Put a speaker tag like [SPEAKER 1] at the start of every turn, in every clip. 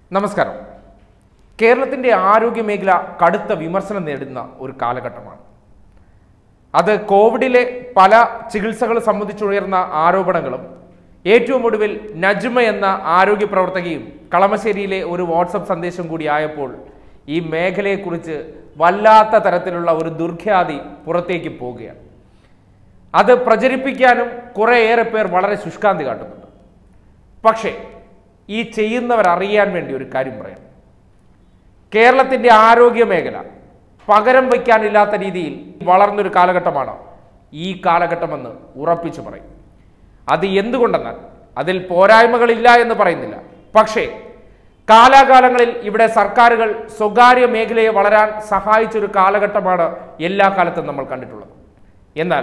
[SPEAKER 1] നമസ്കാരം കേരളത്തിൻ്റെ ആരോഗ്യ മേഖല കടുത്ത വിമർശനം നേടുന്ന ഒരു കാലഘട്ടമാണ് അത് കോവിഡിലെ പല ചികിത്സകൾ സംബന്ധിച്ചുയർന്ന ആരോപണങ്ങളും ഏറ്റവും ഒടുവിൽ നജ്മ എന്ന ആരോഗ്യ പ്രവർത്തകയും കളമശ്ശേരിയിലെ ഒരു വാട്സപ്പ് സന്ദേശം കൂടി ആയപ്പോൾ ഈ മേഖലയെക്കുറിച്ച് വല്ലാത്ത തരത്തിലുള്ള ഒരു ദുർഖ്യാതി പുറത്തേക്ക് പോവുകയാണ് അത് പ്രചരിപ്പിക്കാനും കുറേയേറെ പേർ വളരെ ശുഷ്കാന്തി കാട്ടുന്നുണ്ട് പക്ഷേ ഈ ചെയ്യുന്നവർ അറിയാൻ വേണ്ടി ഒരു കാര്യം പറയാം കേരളത്തിൻ്റെ ആരോഗ്യ മേഖല പകരം വയ്ക്കാനില്ലാത്ത രീതിയിൽ വളർന്നൊരു കാലഘട്ടമാണ് ഈ കാലഘട്ടമെന്ന് ഉറപ്പിച്ചു പറയും അത് എന്തുകൊണ്ടെന്നാൽ അതിൽ പോരായ്മകളില്ല എന്ന് പറയുന്നില്ല പക്ഷേ കാലാകാലങ്ങളിൽ ഇവിടെ സർക്കാരുകൾ സ്വകാര്യ മേഖലയെ വളരാൻ സഹായിച്ചൊരു കാലഘട്ടമാണ് എല്ലാ കാലത്തും നമ്മൾ കണ്ടിട്ടുള്ളത് എന്നാൽ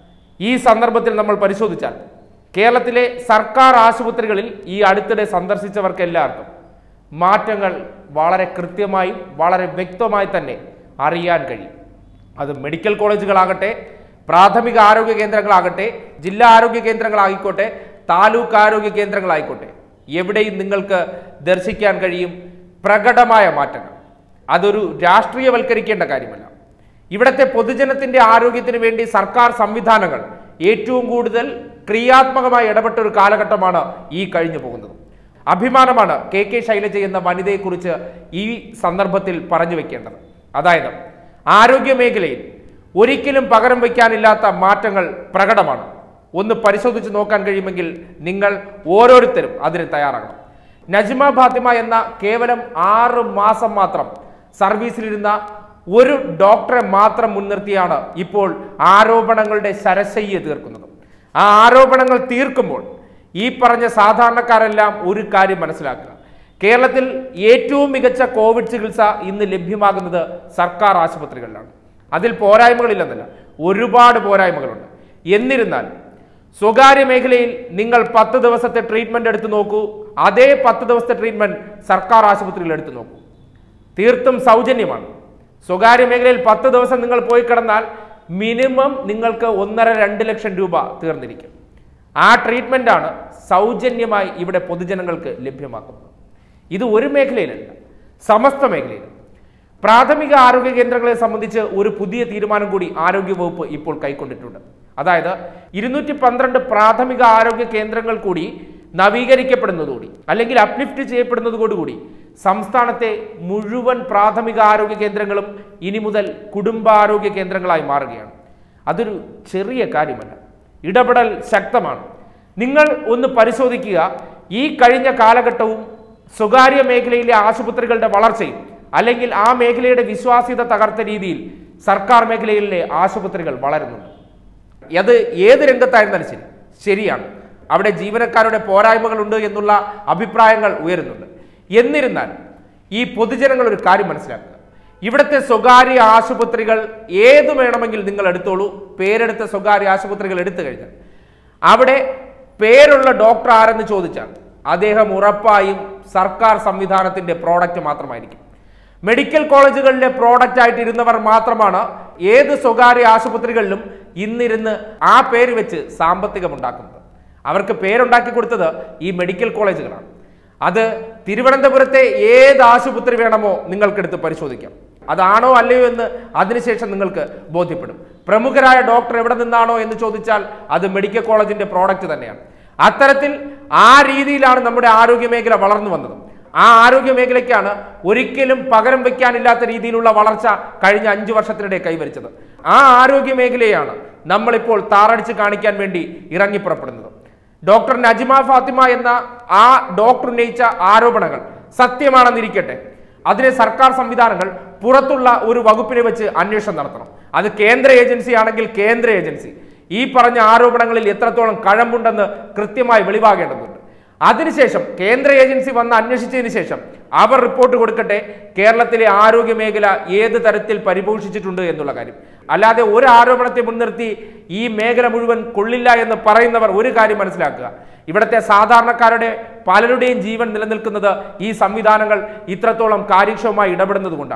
[SPEAKER 1] ഈ സന്ദർഭത്തിൽ നമ്മൾ പരിശോധിച്ചാൽ കേരളത്തിലെ സർക്കാർ ആശുപത്രികളിൽ ഈ അടുത്തിടെ സന്ദർശിച്ചവർക്ക് എല്ലാവർക്കും മാറ്റങ്ങൾ വളരെ കൃത്യമായും വളരെ വ്യക്തമായി തന്നെ അറിയാൻ കഴിയും അത് മെഡിക്കൽ കോളേജുകളാകട്ടെ പ്രാഥമിക ആരോഗ്യ കേന്ദ്രങ്ങളാകട്ടെ ജില്ലാ ആരോഗ്യ കേന്ദ്രങ്ങളായിക്കോട്ടെ താലൂക്ക് ആരോഗ്യ കേന്ദ്രങ്ങളായിക്കോട്ടെ എവിടെയും നിങ്ങൾക്ക് ദർശിക്കാൻ കഴിയും പ്രകടമായ മാറ്റങ്ങൾ അതൊരു രാഷ്ട്രീയവൽക്കരിക്കേണ്ട കാര്യമല്ല ഇവിടുത്തെ പൊതുജനത്തിന്റെ ആരോഗ്യത്തിന് വേണ്ടി സർക്കാർ സംവിധാനങ്ങൾ ഏറ്റവും കൂടുതൽ ക്രിയാത്മകമായി ഇടപെട്ട ഒരു കാലഘട്ടമാണ് ഈ കഴിഞ്ഞു പോകുന്നത് അഭിമാനമാണ് കെ കെ ശൈലജ എന്ന വനിതയെക്കുറിച്ച് ഈ സന്ദർഭത്തിൽ പറഞ്ഞു വെക്കേണ്ടത് അതായത് ആരോഗ്യ മേഖലയിൽ ഒരിക്കലും പകരം വയ്ക്കാനില്ലാത്ത മാറ്റങ്ങൾ പ്രകടമാണ് ഒന്ന് പരിശോധിച്ച് നോക്കാൻ കഴിയുമെങ്കിൽ നിങ്ങൾ ഓരോരുത്തരും അതിന് തയ്യാറാകണം നജ്മ ഫാത്തിമ എന്ന കേവലം ആറ് മാസം മാത്രം സർവീസിലിരുന്ന ഒരു ഡോക്ടറെ മാത്രം മുൻനിർത്തിയാണ് ഇപ്പോൾ ആരോപണങ്ങളുടെ ശരശയ്യ തീർക്കുന്നത് ആ ആരോപണങ്ങൾ തീർക്കുമ്പോൾ ഈ പറഞ്ഞ സാധാരണക്കാരെല്ലാം ഒരു കാര്യം മനസ്സിലാക്കുക കേരളത്തിൽ ഏറ്റവും മികച്ച കോവിഡ് ചികിത്സ ഇന്ന് ലഭ്യമാകുന്നത് സർക്കാർ ആശുപത്രികളിലാണ് അതിൽ പോരായ്മകളില്ലെന്നല്ല ഒരുപാട് പോരായ്മകളുണ്ട് എന്നിരുന്നാലും സ്വകാര്യ മേഖലയിൽ നിങ്ങൾ പത്ത് ദിവസത്തെ ട്രീറ്റ്മെന്റ് എടുത്തു നോക്കൂ അതേ പത്ത് ദിവസത്തെ ട്രീറ്റ്മെന്റ് സർക്കാർ ആശുപത്രിയിൽ എടുത്തു നോക്കൂ തീർത്തും സൗജന്യമാണ് സ്വകാര്യ മേഖലയിൽ പത്ത് ദിവസം നിങ്ങൾ പോയി കിടന്നാൽ മിനിമം നിങ്ങൾക്ക് ഒന്നര രണ്ട് ലക്ഷം രൂപ തീർന്നിരിക്കും ആ ട്രീറ്റ്മെന്റ് ആണ് സൗജന്യമായി ഇവിടെ പൊതുജനങ്ങൾക്ക് ലഭ്യമാക്കുന്നത് ഇത് ഒരു മേഖലയിലല്ല സമസ്ത മേഖലയിലും പ്രാഥമിക ആരോഗ്യ കേന്ദ്രങ്ങളെ സംബന്ധിച്ച് ഒരു പുതിയ തീരുമാനം കൂടി ആരോഗ്യവകുപ്പ് ഇപ്പോൾ കൈക്കൊണ്ടിട്ടുണ്ട് അതായത് ഇരുന്നൂറ്റി പന്ത്രണ്ട് പ്രാഥമിക ആരോഗ്യ കേന്ദ്രങ്ങൾ കൂടി നവീകരിക്കപ്പെടുന്നതോടുകൂടി അല്ലെങ്കിൽ അപ്ലിഫ്റ്റ് ചെയ്യപ്പെടുന്നതോടുകൂടി സംസ്ഥാനത്തെ മുഴുവൻ പ്രാഥമിക ആരോഗ്യ കേന്ദ്രങ്ങളും ഇനി മുതൽ കുടുംബാരോഗ്യ കേന്ദ്രങ്ങളായി മാറുകയാണ് അതൊരു ചെറിയ കാര്യമല്ല ഇടപെടൽ ശക്തമാണ് നിങ്ങൾ ഒന്ന് പരിശോധിക്കുക ഈ കഴിഞ്ഞ കാലഘട്ടവും സ്വകാര്യ മേഖലയിലെ ആശുപത്രികളുടെ വളർച്ചയും അല്ലെങ്കിൽ ആ മേഖലയുടെ വിശ്വാസ്യത തകർത്ത രീതിയിൽ സർക്കാർ മേഖലയിലെ ആശുപത്രികൾ വളരുന്നുണ്ട് അത് ഏത് രംഗത്തായിരുന്നാലും ശരി ശരിയാണ് അവിടെ ജീവനക്കാരുടെ പോരായ്മകളുണ്ട് എന്നുള്ള അഭിപ്രായങ്ങൾ ഉയരുന്നുണ്ട് എന്നിരുന്നാലും ഈ പൊതുജനങ്ങൾ ഒരു കാര്യം മനസ്സിലാക്കുക ഇവിടുത്തെ സ്വകാര്യ ആശുപത്രികൾ ഏത് വേണമെങ്കിൽ നിങ്ങൾ എടുത്തോളൂ പേരെടുത്ത സ്വകാര്യ ആശുപത്രികൾ എടുത്തു കഴിഞ്ഞാൽ അവിടെ പേരുള്ള ഡോക്ടർ ആരെന്ന് ചോദിച്ചാൽ അദ്ദേഹം ഉറപ്പായും സർക്കാർ സംവിധാനത്തിന്റെ പ്രോഡക്റ്റ് മാത്രമായിരിക്കും മെഡിക്കൽ കോളേജുകളിലെ പ്രോഡക്റ്റ് ആയിട്ട് ഇരുന്നവർ മാത്രമാണ് ഏത് സ്വകാര്യ ആശുപത്രികളിലും ഇന്നിരുന്ന് ആ പേര് വെച്ച് സാമ്പത്തികം ഉണ്ടാക്കുന്നത് അവർക്ക് പേരുണ്ടാക്കി കൊടുത്തത് ഈ മെഡിക്കൽ കോളേജുകളാണ് അത് തിരുവനന്തപുരത്തെ ഏത് ആശുപത്രി വേണമോ നിങ്ങൾക്കെടുത്ത് പരിശോധിക്കാം അതാണോ അല്ലയോ എന്ന് അതിനുശേഷം നിങ്ങൾക്ക് ബോധ്യപ്പെടും പ്രമുഖരായ ഡോക്ടർ എവിടെ നിന്നാണോ എന്ന് ചോദിച്ചാൽ അത് മെഡിക്കൽ കോളേജിന്റെ പ്രോഡക്റ്റ് തന്നെയാണ് അത്തരത്തിൽ ആ രീതിയിലാണ് നമ്മുടെ ആരോഗ്യ മേഖല വളർന്നു വന്നത് ആ ആരോഗ്യ മേഖലയ്ക്കാണ് ഒരിക്കലും പകരം വയ്ക്കാനില്ലാത്ത രീതിയിലുള്ള വളർച്ച കഴിഞ്ഞ അഞ്ചു വർഷത്തിനിടെ കൈവരിച്ചത് ആ ആരോഗ്യ മേഖലയാണ് നമ്മളിപ്പോൾ താറടിച്ച് കാണിക്കാൻ വേണ്ടി ഇറങ്ങിപ്പുറപ്പെടുന്നത് ഡോക്ടർ നജിമ ഫാത്തിമ എന്ന ആ ഡോക്ടർ ഉന്നയിച്ച ആരോപണങ്ങൾ സത്യമാണെന്നിരിക്കട്ടെ അതിനെ സർക്കാർ സംവിധാനങ്ങൾ പുറത്തുള്ള ഒരു വകുപ്പിനെ വെച്ച് അന്വേഷണം നടത്തണം അത് കേന്ദ്ര ഏജൻസി ആണെങ്കിൽ കേന്ദ്ര ഏജൻസി ഈ പറഞ്ഞ ആരോപണങ്ങളിൽ എത്രത്തോളം കഴമ്പുണ്ടെന്ന് കൃത്യമായി വെളിവാകേണ്ടതുണ്ട് അതിനുശേഷം കേന്ദ്ര ഏജൻസി വന്ന് അന്വേഷിച്ചതിന് ശേഷം അവർ റിപ്പോർട്ട് കൊടുക്കട്ടെ കേരളത്തിലെ ആരോഗ്യ മേഖല ഏത് തരത്തിൽ പരിപോഷിച്ചിട്ടുണ്ട് എന്നുള്ള കാര്യം അല്ലാതെ ഒരു ആരോപണത്തെ മുൻനിർത്തി ഈ മേഖല മുഴുവൻ കൊള്ളില്ല എന്ന് പറയുന്നവർ ഒരു കാര്യം മനസ്സിലാക്കുക ഇവിടുത്തെ സാധാരണക്കാരുടെ പലരുടെയും ജീവൻ നിലനിൽക്കുന്നത് ഈ സംവിധാനങ്ങൾ ഇത്രത്തോളം കാര്യക്ഷമമായി ഇടപെടുന്നത് കൊണ്ടാണ്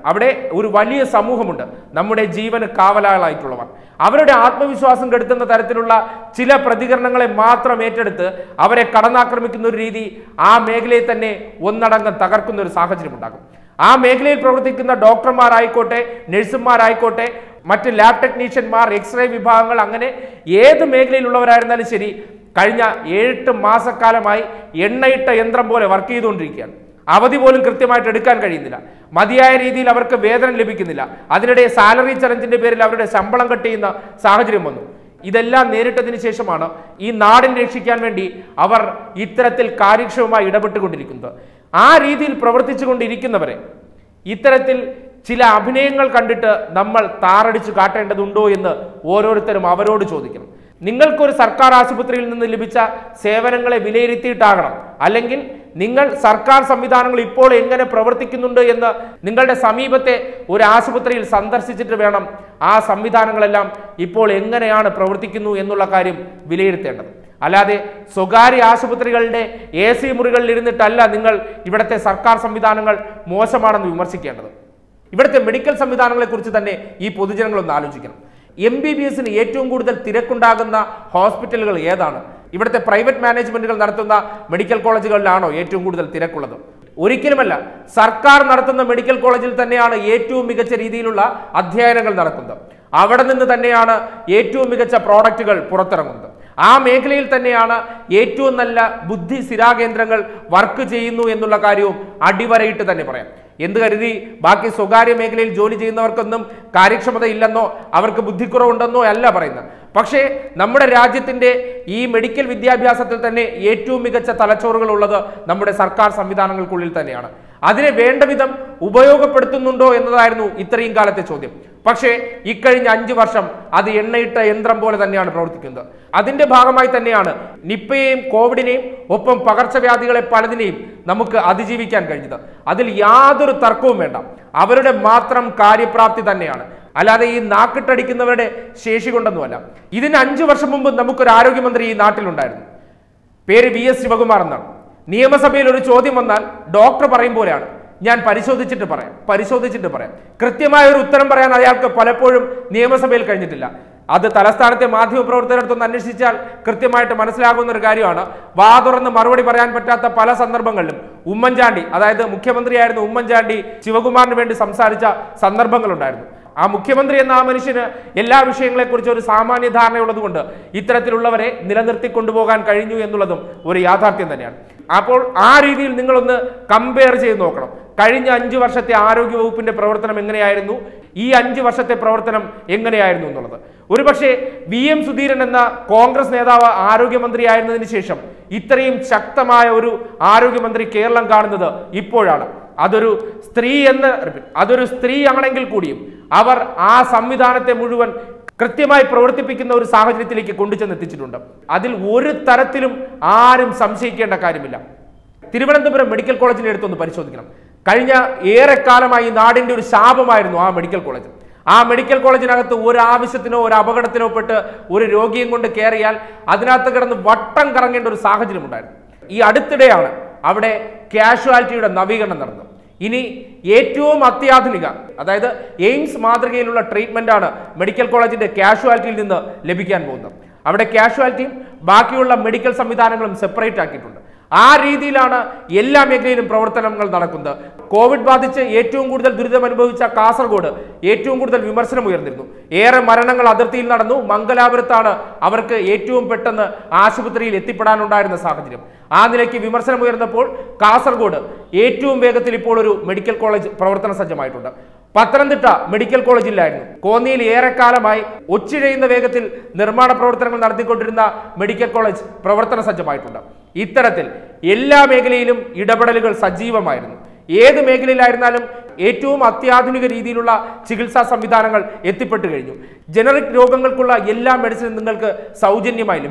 [SPEAKER 1] അവിടെ ഒരു വലിയ സമൂഹമുണ്ട് നമ്മുടെ ജീവന് കാവലാളായിട്ടുള്ളവർ അവരുടെ ആത്മവിശ്വാസം കെടുത്തുന്ന തരത്തിലുള്ള ചില പ്രതികരണങ്ങളെ മാത്രം ഏറ്റെടുത്ത് അവരെ കടന്നാക്രമിക്കുന്ന ഒരു രീതി ആ മേഖലയെ തന്നെ ഒന്നടങ്കം തകർക്കുന്ന ഒരു സാഹചര്യം ഉണ്ടാകും ആ മേഖലയിൽ പ്രവർത്തിക്കുന്ന ഡോക്ടർമാരായിക്കോട്ടെ നഴ്സുമാരായിക്കോട്ടെ മറ്റ് ലാബ് ടെക്നീഷ്യന്മാർ എക്സ്റേ വിഭാഗങ്ങൾ അങ്ങനെ ഏത് മേഖലയിലുള്ളവരായിരുന്നാലും ശരി കഴിഞ്ഞ ഏഴെട്ട് മാസക്കാലമായി എണ്ണയിട്ട യന്ത്രം പോലെ വർക്ക് ചെയ്തുകൊണ്ടിരിക്കുകയാണ് അവധി പോലും കൃത്യമായിട്ട് എടുക്കാൻ കഴിയുന്നില്ല മതിയായ രീതിയിൽ അവർക്ക് വേതനം ലഭിക്കുന്നില്ല അതിനിടെ സാലറി ചലഞ്ചിന്റെ പേരിൽ അവരുടെ ശമ്പളം കട്ട് ചെയ്യുന്ന സാഹചര്യം വന്നു ഇതെല്ലാം നേരിട്ടതിന് ശേഷമാണ് ഈ നാടിനെ രക്ഷിക്കാൻ വേണ്ടി അവർ ഇത്തരത്തിൽ കാര്യക്ഷമമായി ഇടപെട്ടുകൊണ്ടിരിക്കുന്നത് ആ രീതിയിൽ പ്രവർത്തിച്ചു കൊണ്ടിരിക്കുന്നവരെ ഇത്തരത്തിൽ ചില അഭിനയങ്ങൾ കണ്ടിട്ട് നമ്മൾ താറടിച്ചു കാട്ടേണ്ടതുണ്ടോ എന്ന് ഓരോരുത്തരും അവരോട് ചോദിക്കണം നിങ്ങൾക്കൊരു സർക്കാർ ആശുപത്രിയിൽ നിന്ന് ലഭിച്ച സേവനങ്ങളെ വിലയിരുത്തിയിട്ടാകണം അല്ലെങ്കിൽ നിങ്ങൾ സർക്കാർ സംവിധാനങ്ങൾ ഇപ്പോൾ എങ്ങനെ പ്രവർത്തിക്കുന്നുണ്ട് എന്ന് നിങ്ങളുടെ സമീപത്തെ ഒരു ആശുപത്രിയിൽ സന്ദർശിച്ചിട്ട് വേണം ആ സംവിധാനങ്ങളെല്ലാം ഇപ്പോൾ എങ്ങനെയാണ് പ്രവർത്തിക്കുന്നു എന്നുള്ള കാര്യം വിലയിരുത്തേണ്ടത് അല്ലാതെ സ്വകാര്യ ആശുപത്രികളുടെ എ സി മുറികളിൽ ഇരുന്നിട്ടല്ല നിങ്ങൾ ഇവിടുത്തെ സർക്കാർ സംവിധാനങ്ങൾ മോശമാണെന്ന് വിമർശിക്കേണ്ടത് ഇവിടുത്തെ മെഡിക്കൽ സംവിധാനങ്ങളെ കുറിച്ച് തന്നെ ഈ പൊതുജനങ്ങളൊന്ന് ആലോചിക്കണം എം ബി ബി എസിന് ഏറ്റവും കൂടുതൽ തിരക്കുണ്ടാകുന്ന ഹോസ്പിറ്റലുകൾ ഏതാണ് ഇവിടുത്തെ പ്രൈവറ്റ് മാനേജ്മെന്റുകൾ നടത്തുന്ന മെഡിക്കൽ കോളേജുകളിലാണോ ഏറ്റവും കൂടുതൽ തിരക്കുള്ളത് ഒരിക്കലുമല്ല സർക്കാർ നടത്തുന്ന മെഡിക്കൽ കോളേജിൽ തന്നെയാണ് ഏറ്റവും മികച്ച രീതിയിലുള്ള അധ്യയനങ്ങൾ നടക്കുന്നത് അവിടെ നിന്ന് തന്നെയാണ് ഏറ്റവും മികച്ച പ്രോഡക്റ്റുകൾ പുറത്തിറങ്ങുന്നത് ആ മേഖലയിൽ തന്നെയാണ് ഏറ്റവും നല്ല ബുദ്ധി സ്ഥിരാകേന്ദ്രങ്ങൾ വർക്ക് ചെയ്യുന്നു എന്നുള്ള കാര്യവും അടിവരയിട്ട് തന്നെ പറയാം എന്ത് കരുതി ബാക്കി സ്വകാര്യ മേഖലയിൽ ജോലി ചെയ്യുന്നവർക്കൊന്നും കാര്യക്ഷമത ഇല്ലെന്നോ അവർക്ക് ബുദ്ധിക്കുറവുണ്ടെന്നോ അല്ല പറയുന്നത് പക്ഷേ നമ്മുടെ രാജ്യത്തിന്റെ ഈ മെഡിക്കൽ വിദ്യാഭ്യാസത്തിൽ തന്നെ ഏറ്റവും മികച്ച തലച്ചോറുകൾ ഉള്ളത് നമ്മുടെ സർക്കാർ സംവിധാനങ്ങൾക്കുള്ളിൽ തന്നെയാണ് അതിനെ വേണ്ട വിധം ഉപയോഗപ്പെടുത്തുന്നുണ്ടോ എന്നതായിരുന്നു ഇത്രയും കാലത്തെ ചോദ്യം പക്ഷേ ഇക്കഴിഞ്ഞ അഞ്ച് വർഷം അത് എണ്ണയിട്ട യന്ത്രം പോലെ തന്നെയാണ് പ്രവർത്തിക്കുന്നത് അതിന്റെ ഭാഗമായി തന്നെയാണ് നിപ്പയെയും കോവിഡിനെയും ഒപ്പം പകർച്ചവ്യാധികളെ പലതിനെയും നമുക്ക് അതിജീവിക്കാൻ കഴിഞ്ഞത് അതിൽ യാതൊരു തർക്കവും വേണ്ട അവരുടെ മാത്രം കാര്യപ്രാപ്തി തന്നെയാണ് അല്ലാതെ ഈ നാക്കിട്ടടിക്കുന്നവരുടെ ശേഷി കൊണ്ടൊന്നുമല്ല ഇതിന് അഞ്ചു വർഷം മുമ്പ് നമുക്കൊരു ആരോഗ്യമന്ത്രി ഈ നാട്ടിലുണ്ടായിരുന്നു പേര് വി എസ് ശിവകുമാർ എന്നാണ് നിയമസഭയിൽ ഒരു ചോദ്യം വന്നാൽ ഡോക്ടർ പറയും പോലെയാണ് ഞാൻ പരിശോധിച്ചിട്ട് പറയാം പരിശോധിച്ചിട്ട് പറയാം കൃത്യമായ ഒരു ഉത്തരം പറയാൻ അയാൾക്ക് പലപ്പോഴും നിയമസഭയിൽ കഴിഞ്ഞിട്ടില്ല അത് തലസ്ഥാനത്തെ മാധ്യമപ്രവർത്തകരടുത്തൊന്ന് അന്വേഷിച്ചാൽ കൃത്യമായിട്ട് മനസ്സിലാകുന്ന ഒരു കാര്യമാണ് വാ തുറന്ന് മറുപടി പറയാൻ പറ്റാത്ത പല സന്ദർഭങ്ങളിലും ഉമ്മൻചാണ്ടി അതായത് മുഖ്യമന്ത്രിയായിരുന്ന ഉമ്മൻചാണ്ടി ശിവകുമാറിന് വേണ്ടി സംസാരിച്ച സന്ദർഭങ്ങളുണ്ടായിരുന്നു ആ മുഖ്യമന്ത്രി എന്ന ആ മനുഷ്യന് എല്ലാ വിഷയങ്ങളെക്കുറിച്ച് ഒരു സാമാന്യ ധാരണയുള്ളത് കൊണ്ട് ഇത്തരത്തിലുള്ളവരെ നിലനിർത്തി കൊണ്ടുപോകാൻ കഴിഞ്ഞു എന്നുള്ളതും ഒരു യാഥാർത്ഥ്യം തന്നെയാണ് അപ്പോൾ ആ രീതിയിൽ നിങ്ങളൊന്ന് കമ്പയർ ചെയ്ത് നോക്കണം കഴിഞ്ഞ അഞ്ചു വർഷത്തെ ആരോഗ്യ വകുപ്പിന്റെ പ്രവർത്തനം എങ്ങനെയായിരുന്നു ഈ അഞ്ചു വർഷത്തെ പ്രവർത്തനം എങ്ങനെയായിരുന്നു എന്നുള്ളത് ഒരുപക്ഷെ വി എം സുധീരൻ എന്ന കോൺഗ്രസ് നേതാവ് ആരോഗ്യമന്ത്രിയായിരുന്നതിന് ശേഷം ഇത്രയും ശക്തമായ ഒരു ആരോഗ്യമന്ത്രി കേരളം കാണുന്നത് ഇപ്പോഴാണ് അതൊരു സ്ത്രീ എന്ന് അതൊരു സ്ത്രീ ആണെങ്കിൽ കൂടിയും അവർ ആ സംവിധാനത്തെ മുഴുവൻ കൃത്യമായി പ്രവർത്തിപ്പിക്കുന്ന ഒരു സാഹചര്യത്തിലേക്ക് കൊണ്ടുചെന്ന് എത്തിച്ചിട്ടുണ്ട് അതിൽ ഒരു തരത്തിലും ആരും സംശയിക്കേണ്ട കാര്യമില്ല തിരുവനന്തപുരം മെഡിക്കൽ കോളേജിനെ എടുത്തൊന്ന് പരിശോധിക്കണം കഴിഞ്ഞ ഏറെക്കാലമായി ഈ നാടിന്റെ ഒരു ശാപമായിരുന്നു ആ മെഡിക്കൽ കോളേജ് ആ മെഡിക്കൽ കോളേജിനകത്ത് ഒരു ആവശ്യത്തിനോ ഒരു അപകടത്തിനോ പെട്ട് ഒരു രോഗിയും കൊണ്ട് കയറിയാൽ അതിനകത്ത് കിടന്ന് വട്ടം കറങ്ങേണ്ട ഒരു സാഹചര്യം ഉണ്ടായിരുന്നു ഈ അടുത്തിടെയാണ് അവിടെ കാഷ്വാലിറ്റിയുടെ നവീകരണം നടന്നത് ഇനി ഏറ്റവും അത്യാധുനിക അതായത് എയിംസ് മാതൃകയിലുള്ള ട്രീറ്റ്മെന്റ് ആണ് മെഡിക്കൽ കോളേജിന്റെ കാഷ്വാലിറ്റിയിൽ നിന്ന് ലഭിക്കാൻ പോകുന്നത് അവിടെ കാഷ്വാലിറ്റിയും ബാക്കിയുള്ള മെഡിക്കൽ സംവിധാനങ്ങളും സെപ്പറേറ്റ് ആക്കിയിട്ടുണ്ട് ആ രീതിയിലാണ് എല്ലാ മേഖലയിലും പ്രവർത്തനങ്ങൾ നടക്കുന്നത് കോവിഡ് ബാധിച്ച് ഏറ്റവും കൂടുതൽ ദുരിതം അനുഭവിച്ച കാസർഗോഡ് ഏറ്റവും കൂടുതൽ വിമർശനം ഉയർന്നിരുന്നു ഏറെ മരണങ്ങൾ അതിർത്തിയിൽ നടന്നു മംഗലാപുരത്താണ് അവർക്ക് ഏറ്റവും പെട്ടെന്ന് ആശുപത്രിയിൽ എത്തിപ്പെടാനുണ്ടായിരുന്ന സാഹചര്യം ആ നിലയ്ക്ക് വിമർശനം ഉയർന്നപ്പോൾ കാസർഗോഡ് ഏറ്റവും വേഗത്തിൽ ഇപ്പോൾ ഒരു മെഡിക്കൽ കോളേജ് പ്രവർത്തന സജ്ജമായിട്ടുണ്ട് പത്തനംതിട്ട മെഡിക്കൽ കോളേജിലായിരുന്നു കോന്നിയിൽ ഏറെക്കാലമായി ഒച്ചിഴയുന്ന വേഗത്തിൽ നിർമ്മാണ പ്രവർത്തനങ്ങൾ നടത്തിക്കൊണ്ടിരുന്ന മെഡിക്കൽ കോളേജ് പ്രവർത്തന സജ്ജമായിട്ടുണ്ട് ഇത്തരത്തിൽ എല്ലാ മേഖലയിലും ഇടപെടലുകൾ സജീവമായിരുന്നു ഏത് മേഖലയിലായിരുന്നാലും ഏറ്റവും അത്യാധുനിക രീതിയിലുള്ള ചികിത്സാ സംവിധാനങ്ങൾ എത്തിപ്പെട്ടു കഴിഞ്ഞു ജനറിക് രോഗങ്ങൾക്കുള്ള എല്ലാ മെഡിസിനും നിങ്ങൾക്ക് സൗജന്യമായി ലഭിക്കും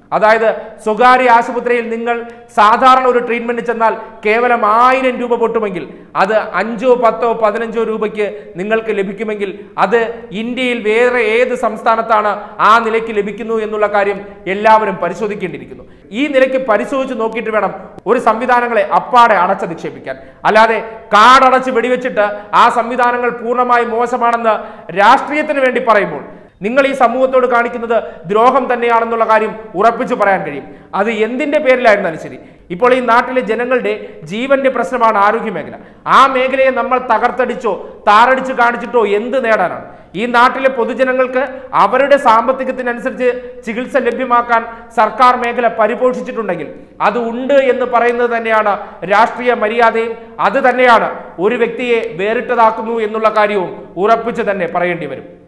[SPEAKER 1] അതായത് സ്വകാര്യ ആശുപത്രിയിൽ നിങ്ങൾ സാധാരണ ഒരു ട്രീറ്റ്മെന്റ് ചെന്നാൽ കേവലം ആയിരം രൂപ പൊട്ടുമെങ്കിൽ അത് അഞ്ചോ പത്തോ പതിനഞ്ചോ രൂപയ്ക്ക് നിങ്ങൾക്ക് ലഭിക്കുമെങ്കിൽ അത് ഇന്ത്യയിൽ വേറെ ഏത് സംസ്ഥാനത്താണ് ആ നിലയ്ക്ക് ലഭിക്കുന്നു എന്നുള്ള കാര്യം എല്ലാവരും പരിശോധിക്കേണ്ടിയിരിക്കുന്നു ഈ നിലയ്ക്ക് പരിശോധിച്ച് നോക്കിയിട്ട് വേണം ഒരു സംവിധാനങ്ങളെ അപ്പാടെ അടച്ച് നിക്ഷേപിക്കാൻ അല്ലാതെ കാടടച്ച് വെടിവെച്ചിട്ട് ആ സംവിധാനങ്ങൾ പൂർണ്ണമായി മോശമാണെന്ന് രാഷ്ട്രീയത്തിന് വേണ്ടി പറയുമ്പോൾ നിങ്ങൾ ഈ സമൂഹത്തോട് കാണിക്കുന്നത് ദ്രോഹം തന്നെയാണെന്നുള്ള കാര്യം ഉറപ്പിച്ചു പറയാൻ കഴിയും അത് എന്തിന്റെ പേരിലായിരുന്നാലും ശരി ഇപ്പോൾ ഈ നാട്ടിലെ ജനങ്ങളുടെ ജീവന്റെ പ്രശ്നമാണ് ആരോഗ്യ മേഖല ആ മേഖലയെ നമ്മൾ തകർത്തടിച്ചോ താറടിച്ച് കാണിച്ചിട്ടോ എന്ത് നേടാനാണ് ഈ നാട്ടിലെ പൊതുജനങ്ങൾക്ക് അവരുടെ സാമ്പത്തികത്തിനനുസരിച്ച് ചികിത്സ ലഭ്യമാക്കാൻ സർക്കാർ മേഖല പരിപോഷിച്ചിട്ടുണ്ടെങ്കിൽ അത് ഉണ്ട് എന്ന് പറയുന്നത് തന്നെയാണ് രാഷ്ട്രീയ മര്യാദയും അത് തന്നെയാണ് ഒരു വ്യക്തിയെ വേറിട്ടതാക്കുന്നു എന്നുള്ള കാര്യവും ഉറപ്പിച്ച് തന്നെ പറയേണ്ടി വരും